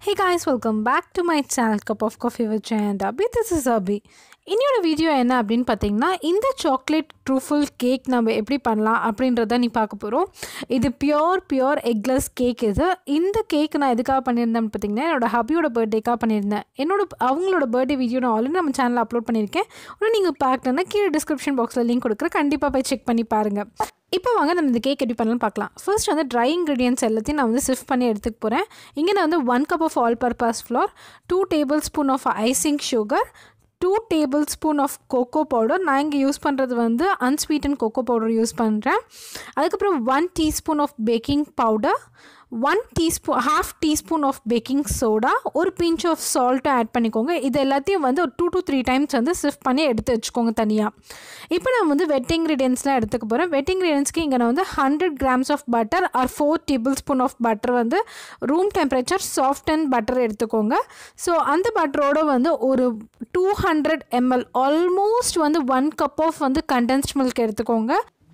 Hey guys, welcome back to my channel Cup of Coffee with Jay and Abhi. This is Abhi. இன்னோட video என்ன அப்படின்னு பார்த்தீங்கன்னா இந்த chocolate truffle cake நம்ம எப்படி பண்ணலாம் அப்படின்றத நீ பார்க்க போகிறோம் இது பியோர் பியோர் எக்லெஸ் கேக் இது இந்த கேக் நான் எதுக்காக பண்ணியிருந்தேன்னு பார்த்தீங்கன்னா என்னோட ஹபியோட பர்த்டேக்காக பண்ணியிருந்தேன் என்னோட அவங்களோட பர்த்டே வீடியோ நான் ஆல்ரெடி நம்ம சேனலில் அப்லோட் பண்ணியிருக்கேன் இன்னும் நீங்கள் பார்க்கலன்னா கீழே டிஸ்கிரிப்ஷன் பாக்ஸில் லிங்க் கொடுக்குறேன் கண்டிப்பாக போய் செக் பண்ணி பாருங்கள் இப்போ வாங்க நம்ம இந்த கேக் எப்படி பண்ணலாம் பார்க்கலாம் ஃபர்ஸ்ட் வந்து ட்ரை இன்க்ரீடியன்ஸ் எல்லாத்தையும் நான் வந்து சிஃப்ட் பண்ணி எடுத்துக்க போகிறேன் இங்கே நான் வந்து one cup of all purpose flour two tablespoon of icing sugar two tablespoon of cocoa powder நான் இங்கே யூஸ் பண்ணுறது வந்து அன்ஸ்வீட்டன் கோகோ பவுடர் யூஸ் பண்ணுறேன் அதுக்கப்புறம் one teaspoon of baking powder one teaspoon half teaspoon of baking soda ஒரு pinch of சால்ட்டை add பண்ணிக்கோங்க இது எல்லாத்தையும் வந்து ஒரு டூ டு த்ரீ டைம்ஸ் வந்து சிஃப்ட் பண்ணி எடுத்து வச்சுக்கோங்க தனியாக இப்போ நான் வந்து வெட் இன்க்ரீடியன்ஸ்லாம் எடுத்துக்க போகிறேன் வெட் இன்க்ரீடியன்ஸ்க்கு இங்கே நான் வந்து hundred grams of butter or four tablespoon of butter வந்து room temperature soft and butter எடுத்துக்கோங்க ஸோ அந்த பட்டரோட வந்து ஒரு டூ ஹண்ட்ரட் எம்எல் ஆல்மோஸ்ட் வந்து ஒன் கப் ஆஃப் வந்து கண்டென்ஸ்ட் மில்க் எடுத்துக்கோங்க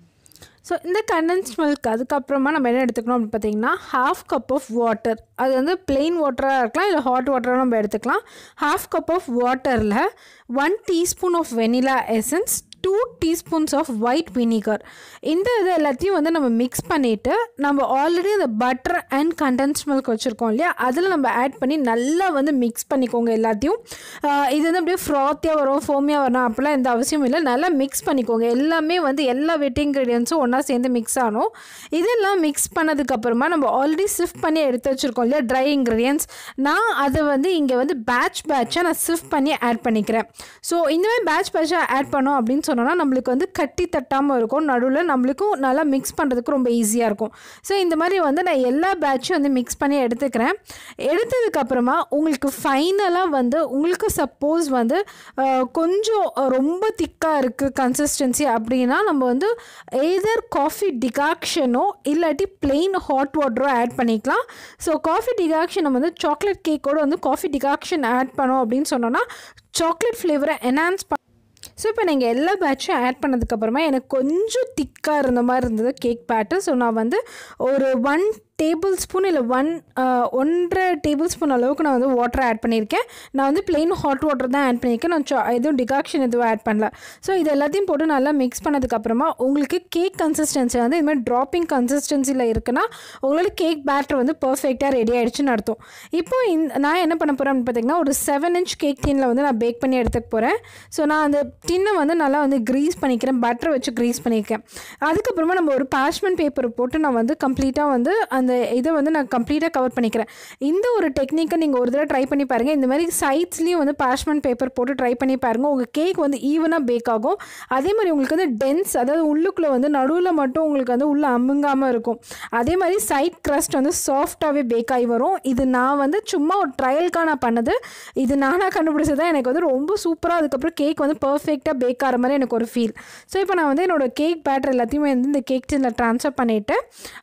ஸோ இந்த கண்டென்ஸ்ட் மில்க் அதுக்கப்புறமா நம்ம என்ன எடுத்துக்கணும் அப்படின்னு பார்த்தீங்கன்னா ஹாஃப் கப் ஆஃப் வாட்டர் அது வந்து பிளெயின் வாட்டராக இருக்கலாம் இல்லை ஹாட் வாட்டராக நம்ம எடுத்துக்கலாம் ஹாஃப் கப் ஆஃப் வாட்டரில் one teaspoon of vanilla essence two teaspoons of white vinegar இந்த இது எல்லாத்தையும் வந்து நம்ம மிக்ஸ் பண்ணிவிட்டு நம்ம ஆல்ரெடி அந்த பட்டர் அண்ட் கண்டென்ஸ் மில்க் வச்சுருக்கோம் இல்லையா அதில் நம்ம ஆட் பண்ணி நல்லா வந்து மிக்ஸ் பண்ணிக்கோங்க எல்லாத்தையும் ஆஹ் இது வந்து அப்படியே ஃப்ராத்தியாக வரும் ஃபோமியாக வரணும் அப்படிலாம் எந்த அவசியமும் இல்லை நல்லா மிக்ஸ் பண்ணிக்கோங்க எல்லாமே வந்து எல்லா வெட் இன்க்ரீடியன்ஸும் ஒன்றா சேர்ந்து மிக்ஸ் ஆகணும் இதெல்லாம் மிக்ஸ் பண்ணதுக்கப்புறமா நம்ம ஆல்ரெடி சிஃப்ட் பண்ணி எடுத்து வச்சுருக்கோம் இல்லையா ட்ரை இன்க்ரீடியன்ஸ் நான் அதை வந்து இங்கே வந்து பேட்ச் பேட்சாக நான் சிஃப்ட் பண்ணி ஆட் பண்ணிக்கிறேன் ஸோ இந்த மாதிரி பேட்ச் பேட்சாக ஆட் பண்ணோம் அப்படின்னு சொன்னோன்னா நம்மளுக்கு வந்து கட்டி தட்டாமல் இருக்கும் நடுவில் நம்மளுக்கும் நல்லா மிக்ஸ் பண்ணுறதுக்கு ரொம்ப ஈஸியாக இருக்கும் ஸோ இந்த மாதிரி வந்து நான் எல்லா பேட்சும் வந்து மிக்ஸ் பண்ணி எடுத்துக்கிறேன் எடுத்ததுக்கப்புறமா உங்களுக்கு ஃபைனலாக வந்து உங்களுக்கு சப்போஸ் வந்து அஹ், கொஞ்சம் ரொம்ப திக்காக இருக்குது கன்சிஸ்டன்சி அப்படின்னா நம்ம வந்து எய்தர் காஃபி டிகாக்ஷனோ இல்லாட்டி plain ஹாட் வாட்டரோ ஆட் பண்ணிக்கலாம் ஸோ காஃபி டிகாக்ஷன் நம்ம வந்து சாக்லேட் கேக்கோட வந்து காஃபி டிகாக்ஷன் ஆட் பண்ணோம் அப்படின்னு சொன்னோன்னா சாக்லேட் ஃப்ளேவரை என்ஹான்ஸ் பண்ண ஸோ இப்போ நீங்கள் எல்லா பேட்சும் ஆட் பண்ணதுக்கப்புறமா எனக்கு கொஞ்சம் திக்காக இருந்த மாதிரி இருந்தது கேக் பேட்டர் ஸோ நான் வந்து ஒரு ஒன் டேபிள் ஸ்பூன் இல்லை ஒன் ஒன்றரை டேபிள் ஸ்பூன் அளவுக்கு நான் வந்து வாட்டர் ஆட் பண்ணியிருக்கேன் நான் வந்து plain ஹாட் வாட்டர் தான் ஆட் பண்ணியிருக்கேன் நான் சா- எதுவும் டிகாக்ஷன் எதுவும் ஆட் பண்ணல ஸோ இது எல்லாத்தையும் போட்டு நல்லா மிக்ஸ் பண்ணதுக்கப்புறமா உங்களுக்கு கேக் கன்சிஸ்டன்சி வந்து இது மாதிரி ட்ராப்பிங் கன்சிஸ்டன்சியில் இருக்குன்னா உங்களோட கேக் பேட்டர் வந்து பர்ஃபெக்டாக ரெடி ஆயிடுச்சுன்னு அர்த்தம் இப்போ இந்த நான் என்ன பண்ண போகிறேன் அப்படின்னு பார்த்தீங்கன்னா ஒரு செவன் இன்ச் கேக் டின்னில் வந்து நான் பேக் பண்ணி எடுத்துக்க போகிறேன் ஸோ நான் அந்த டின்னை வந்து நல்லா வந்து க்ரீஸ் பண்ணிக்கிறேன் பட்டர் வச்சு க்ரீஸ் பண்ணியிருக்கேன் அதுக்கப்புறமா நம்ம ஒரு parchment பேப்பர் போட்டு நான் வந்து கம்ப்ளீட்டாக வந்து அந்த இதை வந்து நான் கம்ப்ளீட்டாக கவர் பண்ணிக்கிறேன் இந்த ஒரு டெக்னிக்கை நீங்கள் ஒரு தடவை ட்ரை பண்ணி பாருங்கள் இந்த மாதிரி சைட்ஸ்லேயும் வந்து parchment பேப்பர் போட்டு ட்ரை பண்ணி பாருங்கள் உங்கள் கேக் வந்து ஈவனாக பேக் ஆகும் அதே மாதிரி உங்களுக்கு வந்து டென்ஸ் அதாவது உள்ளுக்குள்ளே வந்து நடுவில் மட்டும் உங்களுக்கு வந்து உள்ளே அமுங்காமல் இருக்கும் அதே மாதிரி சைட் crust வந்து சாஃப்டாகவே பேக் ஆகி வரும் இது நான் வந்து சும்மா ஒரு ட்ரையலுக்காக நான் பண்ணது இது நானாக கண்டுபிடிச்சது தான் எனக்கு வந்து ரொம்ப சூப்பராக அதுக்கப்புறம் கேக் வந்து பர்ஃபெக்டாக பேக் ஆகிற மாதிரி எனக்கு ஒரு ஃபீல் ஸோ இப்போ நான் வந்து என்னோட கேக் பேட்டர் எல்லாத்தையுமே வந்து இந்த கேக் டின்னில் ட்ரான்ஸ்ஃபர் பண்ணிவிட்டு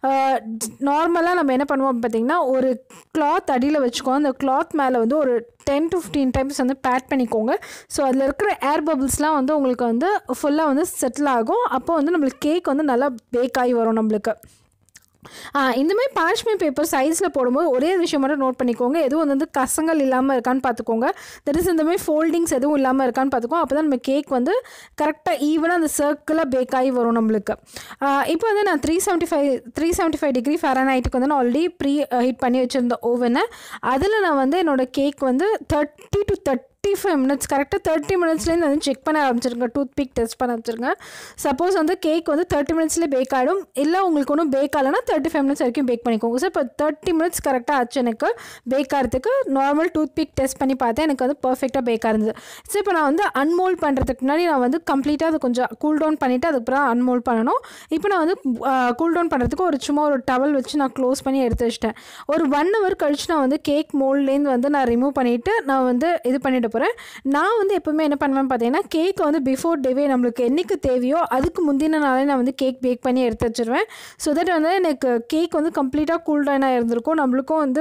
நார்மலாக நம்ம என்ன பண்ணுவோம் அப்படின்னு பார்த்தீங்கன்னா ஒரு கிளாத் அடியில் வச்சுக்கோ அந்த கிளாத் மேலே வந்து ஒரு டென் டு ஃபிஃப்டீன் டைம்ஸ் வந்து பேட் பண்ணிக்கோங்க ஸோ அதில் இருக்கிற ஏர் பபிள்ஸ்லாம் வந்து உங்களுக்கு வந்து ஃபுல்லாக வந்து செட்டில் ஆகும் அப்போ வந்து நம்மளுக்கு கேக் வந்து நல்லா பேக் ஆகி வரும் நம்மளுக்கு ஆ, இந்த மாதிரி parchment பேப்பர் சைஸில் போடும்போது ஒரே ஒரு விஷயம் மட்டும் நோட் பண்ணிக்கோங்க எதுவும் வந்து கசங்கள் இல்லாமல் இருக்கான்னு பார்த்துக்கோங்க தட் இஸ் இந்த மாதிரி ஃபோல்டிங்ஸ் எதுவும் இல்லாமல் இருக்கான்னு பார்த்துக்கோங்க அப்போ தான் நம்ம கேக் வந்து கரெக்டாக ஈவனாக அந்த சர்க்கிளாக பேக் ஆகி வரும் நம்மளுக்கு ஆ, இப்போ வந்து நான் three seventy five three seventy five degree ஃபேரனைட்டுக்கு வந்து நான் ஆல்ரெடி ப்ரீ ஹீட் பண்ணி வச்சுருந்த ஓவனை அதில் நான் வந்து என்னோடய கேக் வந்து thirty to thirty five minutes கரெக்டாக தேர்ட்டி மினிட்ஸ்லேருந்து வந்து செக் பண்ண ஆரம்பிச்சிருங்க டூத் பிக் டெஸ்ட் பண்ண வச்சுருங்க சப்போஸ் வந்து கேக் வந்து தேர்ட்டி மினிட்ஸ்லேயே பேக் ஆகிடும் இல்லை உங்களுக்கு ஒன்றும் பேக் ஆகலைன்னா தேர்ட்டி ஃபைவ் மினிட்ஸ் வரைக்கும் பேக் பண்ணிக்கோங்க சார் இப்போ தேர்ட்டி மினிட்ஸ் கரெக்டாக ஆச்சு எனக்கு பேக் ஆகிறதுக்கு நார்மல் டூத் பிக் டெஸ்ட் பண்ணி பார்த்தேன் எனக்கு வந்து பர்ஃபெக்டாக பேக் இருந்தது ஸோ இப்போ நான் வந்து அன்மோல்ட் பண்ணுறதுக்கு முன்னாடி நான் வந்து கம்ப்ளீட்டாக அது கொஞ்சம் கூல் டவுன் பண்ணிவிட்டு அதுக்கப்புறம் அன்மோல்ட் பண்ணணும் இப்போ நான் வந்து கூல் டவுன் பண்ணுறதுக்கு ஒரு சும்மா ஒரு டவல் வச்சு நான் க்ளோஸ் பண்ணி எடுத்து வச்சிட்டேன் ஒரு ஒன் ஹவர் கழிச்சு நான் வந்து கேக் மோல்ட்லேருந்து வந்து நான் ரிமூவ் பண்ணிவிட்டு நான் வந்து இது பண்ணிட்டு போகிறேன் நான் வந்து எப்போவுமே என்ன பண்ணுவேன்னு பார்த்தீங்கன்னா கேக் வந்து பிஃபோர் டேவே நம்மளுக்கு என்னைக்கு தேவையோ அதுக்கு முந்தின நாளே நான் வந்து கேக் பேக் பண்ணி எடுத்து வச்சிருவேன் ஸோ தட் வந்து எனக்கு கேக் வந்து கம்ப்ளீட்டாக கூல் டவுனாக இருந்திருக்கும் நம்மளுக்கும் வந்து இந்த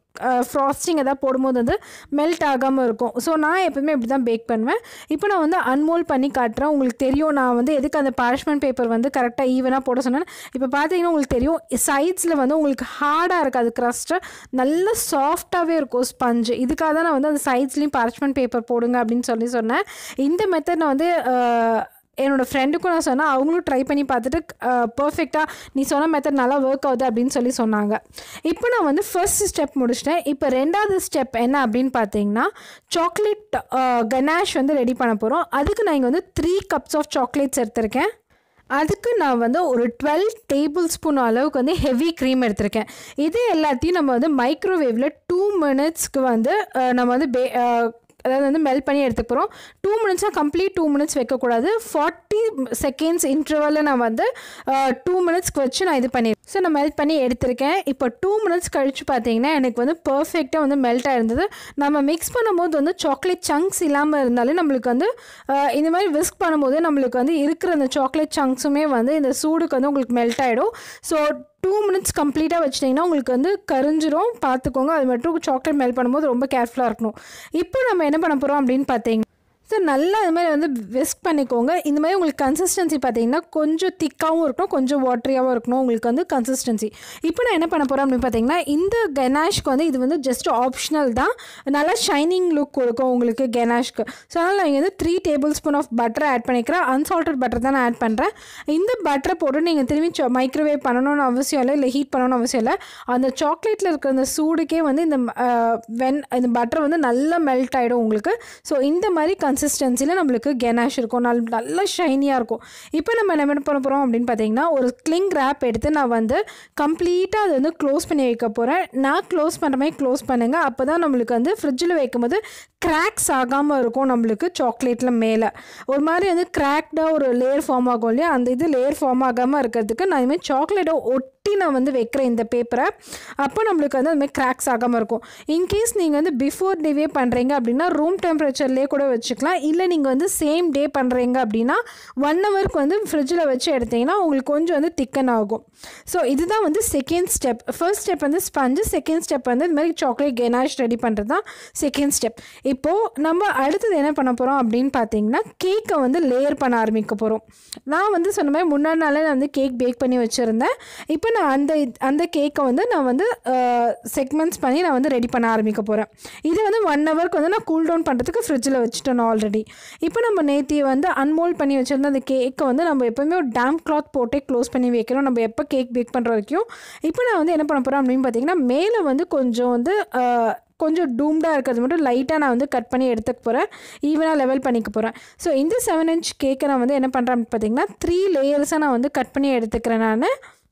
ஃப்ராஸ்டிங் எதாவது போடும்போது வந்து மெல்ட் ஆகாமல் இருக்கும் ஸோ நான் எப்பவுமே இப்படி தான் பேக் பண்ணுவேன் இப்போ நான் வந்து அன்மோல் பண்ணி காட்டுறேன் உங்களுக்கு தெரியும் நான் வந்து எதுக்கு அந்த parchment பேப்பர் வந்து கரெக்டாக ஈவனாக போட சொன்னேன் இப்போ பார்த்தீங்கன்னா உங்களுக்கு தெரியும் சைட்ஸில் வந்து உங்களுக்கு ஹார்டாக இருக்காது க்ரஸ்ட்டு நல்ல சாஃப்டாகவே இருக்கும் ஸ்பஞ்சு இதுக்காக தான் நான் வந்து அந்த சைட்ஸ்லேயும் parchment பேப்பர் போடுங்க அப்படின்னு சொல்லி சொன்னேன் இந்த மெத்தட் நான் வந்து அஹ், என்னோட ஃப்ரெண்டுக்கும் நான் சொன்னேன் அவங்களும் ட்ரை பண்ணி பார்த்துட்டு பர்ஃபெக்டாக நீ சொன்ன மெத்தட் நல்லா ஒர்க் ஆகுது அப்படின்னு சொல்லி சொன்னாங்க இப்போ நான் வந்து ஃபர்ஸ்ட் ஸ்டெப் முடிச்சிட்டேன் இப்போ ரெண்டாவது ஸ்டெப் என்ன அப்படின்னு பார்த்தீங்கன்னா சாக்லேட் கனாஷ் வந்து ரெடி பண்ண போகிறோம் அதுக்கு நான் இங்கே வந்து த்ரீ கப்ஸ் ஆஃப் சாக்லேட்ஸ் எடுத்திருக்கேன் அதுக்கு நான் வந்து ஒரு டுவெல் டேபிள் ஸ்பூன் அளவுக்கு வந்து ஹெவி க்ரீம் எடுத்திருக்கேன் இது எல்லாத்தையும் நம்ம வந்து மைக்ரோவேவில் டூ மினிட்ஸ்க்கு வந்து அஹ், நம்ம வந்து பே அஹ், அதாவது வந்து மெல்ட் பண்ணி எடுத்துக்க போகிறோம் டூ மினிட்ஸாக கம்ப்ளீட் டூ மினிட்ஸ் வைக்கக்கூடாது ஃபார்ட்டி செகண்ட்ஸ் இன்டர்வலில் நான் வந்து டூ மினிட்ஸ்க்கு வச்சு நான் இது பண்ணியிருக்கேன் ஸோ நான் மெல்ட் பண்ணி எடுத்திருக்கேன் இப்போ டூ மினிட்ஸ் கழிச்சு பார்த்தீங்கன்னா எனக்கு வந்து பர்ஃபெக்டாக வந்து மெல்ட் ஆயிருந்தது நம்ம மிக்ஸ் பண்ணும்போது வந்து சாக்லேட் சங்க்ஸ் இல்லாமல் இருந்தாலே நம்மளுக்கு வந்து அஹ், இந்த மாதிரி விஸ்க் பண்ணும்போது நம்மளுக்கு வந்து இருக்கிற அந்த சாக்லேட் சங்க்ஸுமே வந்து இந்த சூடுக்கு வந்து உங்களுக்கு மெல்ட் ஆகிடும் ஸோ டூ மினிட்ஸ் கம்ப்ளீட்டாக வச்சிட்டிங்கன்னா உங்களுக்கு வந்து கரிஞ்சிரும் பார்த்துக்கோங்க அது மட்டும் சாக்லேட் மெல்ட் பண்ணும்போது ரொம்ப கேர்ஃபுல்லாக இருக்கணும் இப்போ நம்ம என்ன பண்ண போகிறோம் அப்படின்னு பார்த்தீங்கன்னா ஸோ நல்லா இது மாதிரி வந்து விஸ்க் பண்ணிக்கோங்க இந்த மாதிரி உங்களுக்கு கன்சிஸ்டன்சி பார்த்தீங்கன்னா கொஞ்சம் திக்காகவும் இருக்கணும் கொஞ்சம் வாட்டரியாகவும் இருக்கணும் உங்களுக்கு வந்து கன்சிஸ்டன்சி இப்போ நான் என்ன பண்ண போகிறேன் அப்படின்னு பார்த்தீங்கன்னா இந்த கெனாஷ்க்கு வந்து இது வந்து ஜஸ்ட் ஆப்ஷனல் தான் நல்லா ஷைனிங் லுக் கொடுக்கும் உங்களுக்கு கெனாஷ்க்கு ஸோ அதனால் நான் இங்கே வந்து த்ரீ டேபிள் ஸ்பூன் ஆஃப் பட்டரை ஆட் பண்ணிக்கிறேன் அன்சால்டட் பட்டர் தான் நான் ஆட் பண்ணுறேன் இந்த பட்டரை போட்டு நீங்கள் திரும்பி மைக்ரோவேவ் பண்ணணும்னு அவசியம் இல்லை இல்லை ஹீட் பண்ணணும்னு அவசியம் இல்லை அந்த சாக்லேட்டில் இருக்கிற அந்த சூடுக்கே வந்து இந்த வென் இந்த பட்டர் வந்து நல்லா மெல்ட் ஆகிடும் உங்களுக்கு ஸோ இந்த மாதிரி கன்சிஸ்டன்சியில் நம்மளுக்கு கெனாஷ் இருக்கும் நல் நல்லா ஷைனியாக இருக்கும் இப்போ நம்ம என்ன பண்ண போகிறோம் அப்படின்னு பார்த்தீங்கன்னா ஒரு கிளிங் ரேப் எடுத்து நான் வந்து கம்ப்ளீட்டாக அதை வந்து க்ளோஸ் பண்ணி வைக்க போகிறேன் நான் க்ளோஸ் பண்ணுற மாதிரி க்ளோஸ் பண்ணுங்கள் அப்போ தான் நம்மளுக்கு வந்து ஃப்ரிட்ஜில் வைக்கும்போது கிராக்ஸ் ஆகாமல் இருக்கும் நம்மளுக்கு சாக்லேட்டில் மேலே ஒரு மாதிரி வந்து கிராக்டாக ஒரு லேயர் ஃபார்ம் ஆகும் இல்லையா அந்த இது லேயர் ஃபார்ம் ஆகாமல் இருக்கிறதுக்கு நான் இதுமாதிரி சாக்லேட்டை ஒட்டி நான் வந்து வைக்கிறேன் இந்த பேப்பரை அப்போ நம்மளுக்கு வந்து அதுமாதிரி கிராக்ஸ் ஆகாமல் இருக்கும் இன்கேஸ் நீங்கள் வந்து பிஃபோர் டேவே பண்ணுறீங்க அப்படின்னா ரூம் டெம்பரேச்சர்லேயே கூட வச்சுக்கலாம் இல்லை நீங்கள் வந்து சேம் டே பண்ணுறீங்க அப்படின்னா ஒன் ஹவருக்கு வந்து ஃப்ரிட்ஜில் வச்சு எடுத்தீங்கன்னா உங்களுக்கு கொஞ்சம் வந்து திக்கன் ஆகும் ஸோ இதுதான் வந்து செகண்ட் ஸ்டெப் ஃபர்ஸ்ட் ஸ்டெப் வந்து ஸ்பஞ்சு செகண்ட் ஸ்டெப் வந்து இந்த மாதிரி சாக்லேட் கெனாஷ் ரெடி பண்ணுறது தான் செகண்ட் ஸ்டெப் இப்போது நம்ம அடுத்தது என்ன பண்ண போகிறோம் அப்படின்னு பார்த்தீங்கன்னா கேக்கை வந்து லேயர் பண்ண ஆரம்பிக்க போகிறோம் நான் வந்து சொன்ன மாதிரி முன்னாடி நாளே நான் வந்து கேக் பேக் பண்ணி வச்சுருந்தேன் இப்போ நான் அந்த இது- அந்த கேக்கை வந்து நான் வந்து செக்மெண்ட்ஸ் பண்ணி நான் வந்து ரெடி பண்ண ஆரம்பிக்க போகிறேன் இது வந்து ஒன் ஹவருக்கு வந்து நான் கூல் டவுன் பண்ணுறதுக்கு ஃப்ரிட்ஜில் வச்சுட்டேன் ஆல்ரெடி இப்போ நம்ம நேத்தி வந்து அன்மோல் பண்ணி வச்சுருந்த அந்த கேக்கை வந்து நம்ம எப்போவுமே ஒரு டேம் கிளாத் போட்டே க்ளோஸ் பண்ணி வைக்கிறோம் நம்ம எப்போ கேக் பேக் பண்ணுற வரைக்கும் இப்போ நான் வந்து என்ன பண்ண போகிறேன் அப்படின்னு பார்த்தீங்கன்னா மேலே வந்து கொஞ்சம் வந்து அஹ், கொஞ்சம் டூம்டாக இருக்கிறது மட்டும் லைட்டாக நான் வந்து கட் பண்ணி எடுத்துக்க போகிறேன் ஈவனாக லெவல் பண்ணிக்க போகிறேன் ஸோ இந்த செவன் இன்ச் கேக்கை நான் வந்து என்ன பண்ணுறேன் அப்படின்னு பார்த்தீங்கன்னா த்ரீ லேயர்ஸாக நான் வந்து கட் பண்ணி எடுத்துக்கிறேன் நான்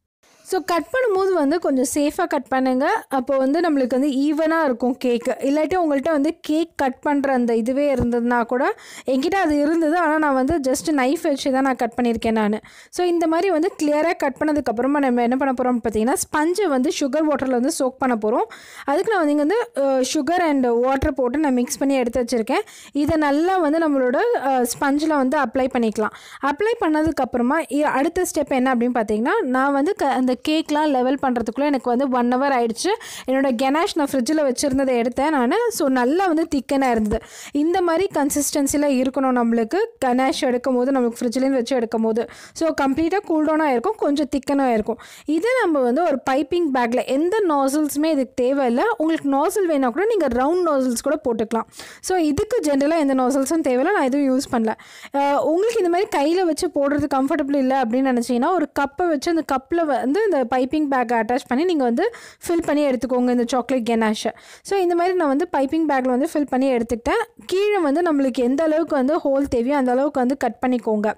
ஸோ கட் பண்ணும்போது வந்து கொஞ்சம் சேஃபாக கட் பண்ணுங்கள் அப்போ வந்து நம்மளுக்கு வந்து ஈவனாக இருக்கும் கேக்கு இல்லாட்டி உங்கள்கிட்ட வந்து கேக் கட் பண்ணுற அந்த இதுவே இருந்ததுன்னா கூட என்கிட்ட அது இருந்தது ஆனால் நான் வந்து ஜஸ்ட் நைஃப் வச்சு தான் நான் கட் பண்ணியிருக்கேன் நான் ஸோ இந்த மாதிரி வந்து கிளியராக கட் பண்ணதுக்கப்புறமா நம்ம என்ன பண்ண போகிறோம் பார்த்தீங்கன்னா ஸ்பஞ்சை வந்து சுகர் வாட்டரில் வந்து சோக் பண்ண போகிறோம் அதுக்கு நான் வந்து இங்கே வந்து சுகர் அண்ட் வாட்டர் போட்டு நான் மிக்ஸ் பண்ணி எடுத்து வச்சுருக்கேன் இதை நல்லா வந்து நம்மளோட ஸ்பஞ்சில் வந்து அப்ளை பண்ணிக்கலாம் அப்ளை பண்ணதுக்கப்புறமா அடுத்த ஸ்டெப் என்ன அப்படின்னு பார்த்தீங்கன்னா நான் வந்து க அந்த கேக்லாம் லெவல் பண்ணுறதுக்குள்ளே எனக்கு வந்து ஒன் ஹவர் ஆயிடுச்சு என்னோட கெனாஷ் நான் ஃப்ரிட்ஜில் வச்சுருந்ததை எடுத்தேன் நான் ஸோ நல்லா வந்து திக்கனாக இருந்தது இந்த மாதிரி கன்சிஸ்டன்சியில் இருக்கணும் நம்மளுக்கு கனாஷ் எடுக்கும் போது நம்மளுக்கு ஃப்ரிட்ஜ்லேருந்து வச்சு எடுக்கும் போது ஸோ கம்ப்ளீட்டாக கூல்டவுனாக இருக்கும் கொஞ்சம் திக்கனாக இருக்கும் இதை நம்ம வந்து ஒரு பைப்பிங் பேக்கில் எந்த நாசல்ஸுமே இதுக்கு தேவையில்லை உங்களுக்கு நாசல் வேணா கூட நீங்கள் ரவுண்ட் நாசல்ஸ் கூட போட்டுக்கலாம் ஸோ இதுக்கு ஜென்ரலாக எந்த நாசல்ஸும் தேவையில்லை நான் எதுவும் யூஸ் பண்ணல அஹ் உங்களுக்கு இந்த மாதிரி கையில் வச்சு போடுறது கம்ஃபர்டபுள் இல்லை அப்படின்னு நினச்சிங்கன்னா ஒரு கப்பை வச்சு அந்த கப்பில் வந்து இந்த பைப்பிங் பேக்கை அட்டாச் பண்ணி நீங்கள் வந்து ஃபில் பண்ணி எடுத்துக்கோங்க இந்த சாக்லேட் கெனாஷை ஸோ இந்த மாதிரி நான் வந்து பைப்பிங் பேக்கில் வந்து ஃபில் பண்ணி எடுத்துக்கிட்டேன் கீழே வந்து நம்மளுக்கு எந்த அளவுக்கு வந்து ஹோல் தேவையோ அந்த அளவுக்கு வந்து கட் பண்ணிக்கோங்க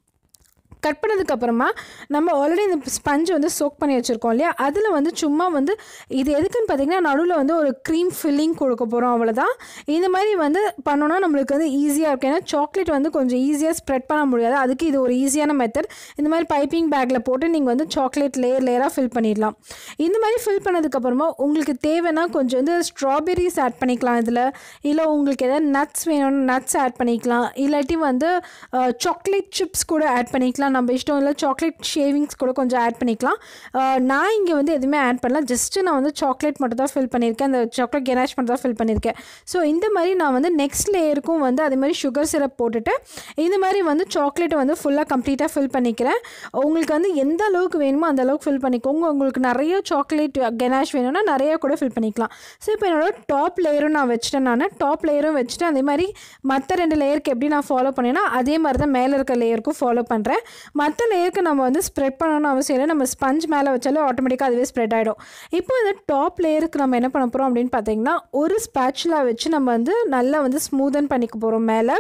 கட் பண்ணதுக்கப்புறமா நம்ம ஆல்ரெடி இந்த ஸ்பஞ்ச் வந்து சோக் பண்ணி வச்சுருக்கோம் இல்லையா அதில் வந்து சும்மா வந்து இது எதுக்குன்னு பார்த்தீங்கன்னா நடுவில் வந்து ஒரு க்ரீம் ஃபில்லிங் கொடுக்க போகிறோம் அவ்வளோதான் இந்த மாதிரி வந்து பண்ணோன்னா நம்மளுக்கு வந்து ஈஸியாக இருக்கும் ஏன்னா சாக்லேட் வந்து கொஞ்சம் ஈஸியாக ஸ்ப்ரெட் பண்ண முடியாது அதுக்கு இது ஒரு ஈஸியான மெத்தட் இந்த மாதிரி பைப்பிங் பேக்கில் போட்டு நீங்கள் வந்து சாக்லேட் லேயர் லேயராக ஃபில் பண்ணிடலாம் இந்த மாதிரி ஃபில் பண்ணதுக்கப்புறமா உங்களுக்கு தேவைன்னா கொஞ்சம் வந்து ஸ்ட்ராபெரிஸ் ஆட் பண்ணிக்கலாம் இதில் இல்லை உங்களுக்கு எதாவது நட்ஸ் வேணும்னு நட்ஸ் ஆட் பண்ணிக்கலாம் இல்லாட்டி வந்து சாக்லேட் சிப்ஸ் கூட ஆட் பண்ணிக்கலாம் பண்ணிக்கலாம் நம்ம இஷ்டம் இல்லை சாக்லேட் ஷேவிங்ஸ் கூட கொஞ்சம் ஆட் பண்ணிக்கலாம் அஹ், நான் இங்கே வந்து எதுவுமே ஆட் பண்ணல ஜஸ்ட்டு நான் வந்து சாக்லேட் மட்டும் தான் ஃபில் பண்ணியிருக்கேன் அந்த சாக்லேட் கெனாஷ் மட்டும் தான் ஃபில் பண்ணியிருக்கேன் ஸோ இந்த மாதிரி நான் வந்து நெக்ஸ்ட் லேயருக்கும் வந்து அதே மாதிரி சுகர் சிரப் போட்டுட்டு இந்த மாதிரி வந்து சாக்லேட்டை வந்து ஃபுல்லாக கம்ப்ளீட்டாக ஃபில் பண்ணிக்கிறேன் உங்களுக்கு வந்து எந்த அளவுக்கு வேணுமோ அந்த அளவுக்கு ஃபில் பண்ணிக்கோங்க உங்களுக்கு நிறைய சாக்லேட் கெனாஷ் வேணும்னா நிறைய கூட ஃபில் பண்ணிக்கலாம் ஸோ இப்போ என்னோட டாப் லேயரும் நான் வச்சுட்டேன் நான் டாப் லேயரும் வச்சுட்டு அதே மாதிரி மற்ற ரெண்டு லேயருக்கு எப்படி நான் ஃபாலோ பண்ணேன்னா அதே மாதிரி தான் மேலே இருக்க லேயருக்கும் ஃபாலோ பண்ணுறேன் மற்ற லேயருக்கு நம்ம வந்து ஸ்ப்ரெட் பண்ணணும்னு அவசியம் இல்லை நம்ம ஸ்பஞ்ச் மேலே வச்சாலே ஆட்டோமேட்டிக்காக அதுவே ஸ்ப்ரெட் ஆகிடும் இப்போ இந்த டாப் லேயருக்கு நம்ம என்ன பண்ண போகிறோம் அப்படின்னு பார்த்தீங்கன்னா ஒரு ஸ்பேச்சுலா வச்சு நம்ம வந்து நல்லா வந்து ஸ்மூதன் பண்ணிக்க போகிறோம் மேலே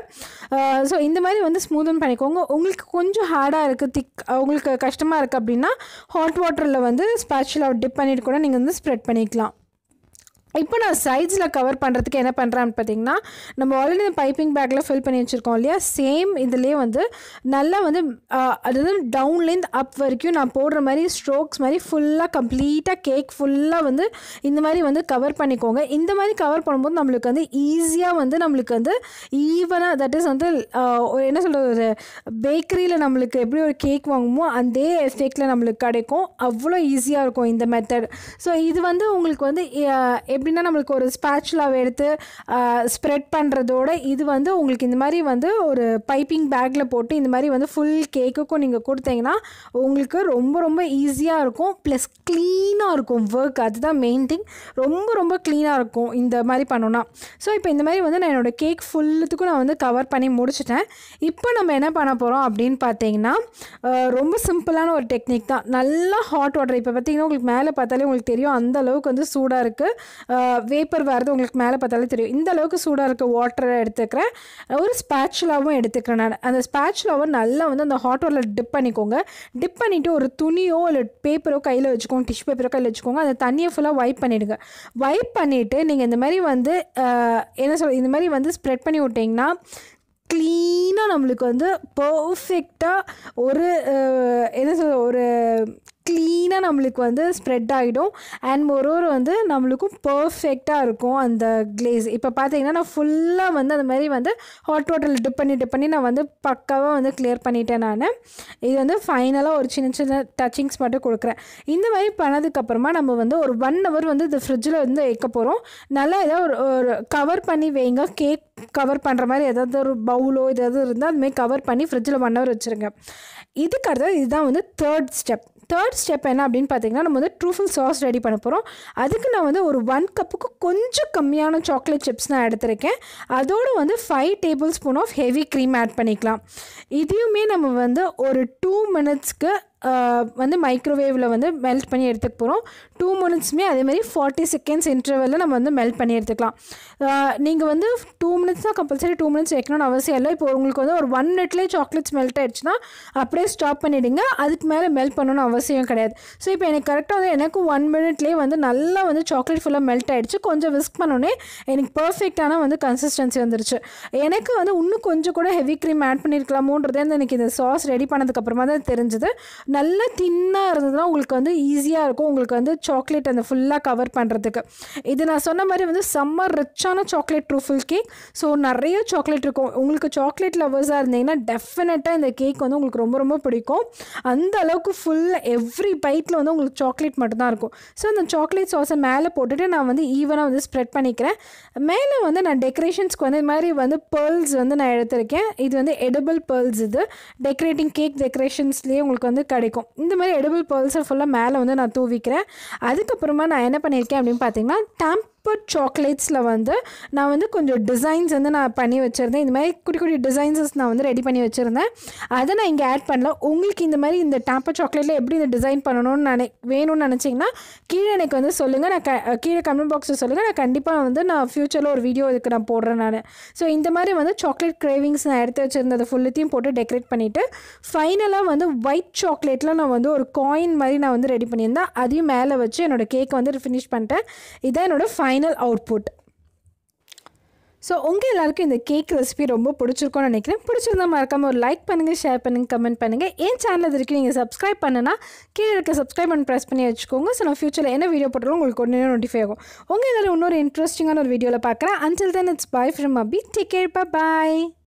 ஸோ இந்த மாதிரி வந்து ஸ்மூதன் பண்ணிக்கோங்க உங்களுக்கு கொஞ்சம் ஹார்டாக இருக்குது திக் உங்களுக்கு கஷ்டமாக இருக்குது அப்படின்னா ஹாட் வாட்டரில் வந்து ஸ்பேச்சுலா டிப் பண்ணிட்டு கூட நீங்கள் வந்து ஸ்ப்ரெட் பண்ணிக்கலாம் இப்போ நான் சைட்ஸில் கவர் பண்ணுறதுக்கு என்ன பண்ணுறேன்னு பார்த்தீங்கன்னா நம்ம ஆல்ரெடி இந்த பைப்பிங் பேக்கில் ஃபில் பண்ணி வச்சுருக்கோம் இல்லையா சேம் இதுலேயே வந்து நல்லா வந்து ஆஹ், அதாவது டவுன்லேருந்து அப் வரைக்கும் நான் போடுற மாதிரி ஸ்ட்ரோக்ஸ் மாதிரி ஃபுல்லாக கம்ப்ளீட்டாக கேக் ஃபுல்லாக வந்து இந்த மாதிரி வந்து கவர் பண்ணிக்கோங்க இந்த மாதிரி கவர் பண்ணும்போது நம்மளுக்கு வந்து ஈஸியாக வந்து நம்மளுக்கு வந்து ஈவனாக தட் இஸ் வந்து ஆஹ், ஒரு என்ன சொல்கிறது ஒரு பேக்கரியில் நம்மளுக்கு எப்படி ஒரு கேக் வாங்குமோ அதே எஃபெக்டில் நம்மளுக்கு கிடைக்கும் அவ்வளோ ஈஸியாக இருக்கும் இந்த மெத்தட் ஸோ இது வந்து உங்களுக்கு வந்து அஹ், எப்படின்னா நம்மளுக்கு ஒரு ஸ்பேச்சுலாவை எடுத்து ஸ்ப்ரெட் பண்ணுறதோட இது வந்து உங்களுக்கு இந்த மாதிரி வந்து ஒரு பைப்பிங் பேக்கில் போட்டு இந்த மாதிரி வந்து ஃபுல் கேக்குக்கும் நீங்கள் கொடுத்தீங்கன்னா உங்களுக்கு ரொம்ப ரொம்ப ஈஸியாக இருக்கும் ப்ளஸ் க்ளீனாக இருக்கும் ஒர்க் அதுதான் மெயின் திங் ரொம்ப ரொம்ப க்ளீனாக இருக்கும் இந்த மாதிரி பண்ணோன்னா ஸோ இப்போ இந்த மாதிரி வந்து நான் என்னோடய கேக் ஃபுல்லுத்துக்கும் நான் வந்து கவர் பண்ணி முடிச்சிட்டேன் இப்போ நம்ம என்ன பண்ண போகிறோம் அப்படின்னு பார்த்தீங்கன்னா அஹ், ரொம்ப சிம்பிளான ஒரு டெக்னிக் தான் நல்லா ஹாட் வாட்டர் இப்போ பார்த்தீங்கன்னா உங்களுக்கு மேலே பார்த்தாலே உங்களுக்கு தெரியும் அந்த அளவுக்கு வந்து சூடாக இருக்குது வேப்பர் வரது உங்களுக்கு மேலே பார்த்தாலே தெரியும் இந்த அளவுக்கு சூடாக இருக்க வாட்டரை எடுத்துக்கிறேன் ஒரு ஸ்பேச்சுலாவும் எடுத்துக்கிறேன் நான் அந்த ஸ்பேச்சுலாவை நல்லா வந்து அந்த ஹாட் வாட்டரில் டிப் பண்ணிக்கோங்க டிப் பண்ணிவிட்டு ஒரு துணியோ இல்லை பேப்பரோ கையில் வச்சுக்கோங்க டிஷ்யூ பேப்பரோ கையில் வச்சுக்கோங்க அந்த தண்ணியை ஃபுல்லாக வைப் பண்ணிவிடுங்க வைப் பண்ணிவிட்டு நீங்கள் இந்த மாதிரி வந்து அஹ், என்ன சொல் இந்த மாதிரி வந்து ஸ்ப்ரெட் பண்ணி விட்டிங்கன்னா க்ளீனாக நம்மளுக்கு வந்து பர்ஃபெக்டாக ஒரு அஹ், என்ன சொல்ற ஒரு க்ளீனாக நம்மளுக்கு வந்து ஸ்ப்ரெட் ஆகிடும் அண்ட் மொரோவர் வந்து நம்மளுக்கும் பர்ஃபெக்டாக இருக்கும் அந்த கிளேஸ் இப்போ பார்த்தீங்கன்னா நான் ஃபுல்லாக வந்து அந்த மாதிரி வந்து ஹாட் வாட்டரில் டிப் பண்ணி டிப் பண்ணி நான் வந்து பக்காவாக வந்து கிளியர் பண்ணிட்டேன் நான் இது வந்து ஃபைனலாக ஒரு சின்ன சின்ன டச்சிங்ஸ் மட்டும் கொடுக்குறேன் இந்த மாதிரி பண்ணதுக்கப்புறமா நம்ம வந்து ஒரு ஒன் ஹவர் வந்து இந்த ஃப்ரிட்ஜில் வந்து வைக்க போகிறோம் நல்லா ஏதாவது ஒரு ஒரு கவர் பண்ணி வைங்க கேக் கவர் பண்ணுற மாதிரி ஏதாவது ஒரு பவுலோ ஏதாவது இருந்தால் அதுமாதிரி கவர் பண்ணி ஃப்ரிட்ஜில் ஒன் ஹவர் வச்சுருங்க இதுக்கு அடுத்தது இதுதான் வந்து தேர்ட் ஸ்டெப் தேர்ட் ஸ்டெப் என்ன அப்படின்னு பார்த்தீங்கன்னா நம்ம வந்து ட்ரூஃபுல் சாஸ் ரெடி பண்ண போகிறோம் அதுக்கு நான் வந்து ஒரு ஒன் கப்புக்கு கொஞ்சம் கம்மியான சாக்லேட் சிப்ஸ் நான் எடுத்திருக்கேன் அதோடு வந்து five tablespoon of heavy cream add பண்ணிக்கலாம் இதையுமே நம்ம வந்து ஒரு டூ மினிட்ஸ்க்கு வந்து மைக்ரோவேவில் வந்து மெல்ட் பண்ணி எடுத்துக்க போகிறோம் டூ மினிட்ஸுமே அதேமாதிரி ஃபார்ட்டி செகண்ட்ஸ் இன்டர்வெல்லில் நம்ம வந்து மெல்ட் பண்ணி எடுத்துக்கலாம் நீங்கள் வந்து டூ மினிட்ஸ் தான் கம்பல்சரி டூ மினிட்ஸ் வைக்கணும்னு அவசியம் இல்லை இப்போ உங்களுக்கு வந்து ஒரு ஒன் மினிட்லேயே சாக்லேட்ஸ் மெல்ட் ஆயிடுச்சுன்னா அப்படியே ஸ்டாப் பண்ணிவிடுங்க அதுக்கு மேலே மெல்ட் பண்ணணும்னு அவசியம் கிடையாது ஸோ இப்போ எனக்கு கரெக்டாக வந்து எனக்கு ஒன் மினிட்லேயே வந்து நல்லா வந்து சாக்லேட் ஃபுல்லாக மெல்ட் ஆயிடுச்சு கொஞ்சம் விஸ்க் பண்ணோன்னே எனக்கு பர்ஃபெக்டான வந்து கன்சிஸ்டன்சி வந்துருச்சு எனக்கு வந்து இன்னும் கொஞ்சம் கூட ஹெவி க்ரீம் ஆட் பண்ணியிருக்கலாமோன்றதே வந்து எனக்கு இந்த சாஸ் ரெடி பண்ணதுக்கப்புறமா தான் தெரிஞ்சுது நல்லா தின்னாக இருந்ததுன்னா உங்களுக்கு வந்து ஈஸியாக இருக்கும் உங்களுக்கு வந்து சாக்லேட் அந்த ஃபுல்லாக கவர் பண்ணுறதுக்கு இது நான் சொன்ன மாதிரி வந்து செம்ம ரிச்சான சாக்லேட் ட்ரூஃபுல் கேக் ஸோ நிறைய சாக்லேட் இருக்கும் உங்களுக்கு சாக்லேட் லவர்ஸாக இருந்தீங்கன்னா டெஃபினட்டாக இந்த கேக் வந்து உங்களுக்கு ரொம்ப ரொம்ப பிடிக்கும் அந்த அளவுக்கு ஃபுல் எவ்ரி பைட்டில் வந்து உங்களுக்கு சாக்லேட் மட்டும்தான் இருக்கும் ஸோ அந்த சாக்லேட் சாஸை மேலே போட்டுட்டு நான் வந்து ஈவனாக வந்து ஸ்ப்ரெட் பண்ணிக்கிறேன் மேலே வந்து நான் டெக்கரேஷன்ஸ்க்கு வந்து இது மாதிரி வந்து பேர்ல்ஸ் வந்து நான் எடுத்திருக்கேன் இது வந்து எடிபிள் பேர்ல்ஸ் இது டெக்கரேட்டிங் கேக் டெக்கரேஷன்ஸ்லேயே உங்களுக்கு வந்து கிடைக்கும் இந்த மாதிரி எடிபிள் பேர்ல்ஸை ஃபுல்லாக மேலே வந்து நான் தூவிக்கிறேன் அதுக்கப்புறமா நான் என்ன பண்ணியிருக்கேன் அப்படின்னு பார்த்தீங்கன்னா டேம்ப் பட் சாக்லேட்ஸில் வந்து நான் வந்து கொஞ்சம் டிசைன்ஸ் வந்து நான் பண்ணி வச்சுருந்தேன் இந்த மாதிரி குட்டி குட்டி டிசைன்ஸஸ் நான் வந்து ரெடி பண்ணி வச்சுருந்தேன் அதை நான் இங்கே ஆட் பண்ணல உங்களுக்கு இந்த மாதிரி இந்த டேம்பர் சாக்லேட்டில் எப்படி இந்த டிசைன் பண்ணணும்னு நினை வேணும்னு நினச்சிங்கன்னா கீழே எனக்கு வந்து சொல்லுங்கள் நான் க கீழே கமெண்ட் பாக்ஸில் சொல்லுங்கள் நான் கண்டிப்பாக வந்து நான் ஃப்யூச்சரில் ஒரு வீடியோ இதுக்கு நான் போடுறேன் நான் ஸோ இந்த மாதிரி வந்து சாக்லேட் கிரேவிங்ஸ் நான் எடுத்து வச்சுருந்ததை ஃபுல்லுத்தையும் போட்டு டெக்கரேட் பண்ணிவிட்டு ஃபைனலாக வந்து ஒயிட் சாக்லேட்டில் நான் வந்து ஒரு காயின் மாதிரி நான் வந்து ரெடி பண்ணியிருந்தேன் அதையும் மேலே வச்சு என்னோடய கேக்கை வந்து ஃபினிஷ் பண்ணிட்டேன் இதான் என்னோடய ஃபைனல் அவுட்புட் ஸோ உங்கள் எல்லாருக்கும் இந்த கேக் ரெசிபி ரொம்ப பிடிச்சிருக்கும்னு நினைக்கிறேன் பிடிச்சிருந்தா மறக்காமல் ஒரு லைக் பண்ணுங்கள் ஷேர் பண்ணுங்கள் கமெண்ட் பண்ணுங்கள் என் சேனல் இது வரைக்கும் நீங்கள் சப்ஸ்கிரைப் பண்ணுனா கீழே இருக்க சப்ஸ்கிரைப் பண்ணி ப்ரெஸ் பண்ணி வச்சுக்கோங்க ஸோ நான் ஃபியூச்சரில் என்ன வீடியோ போட்டாலும் உங்களுக்கு உடனே நோட்டிஃபை ஆகும் உங்கள் எல்லாரும் இன்னொரு இன்ட்ரெஸ்டிங்கான ஒரு வீடியோவில் பார்க்குறேன் until then it's bye from Abhi take care bye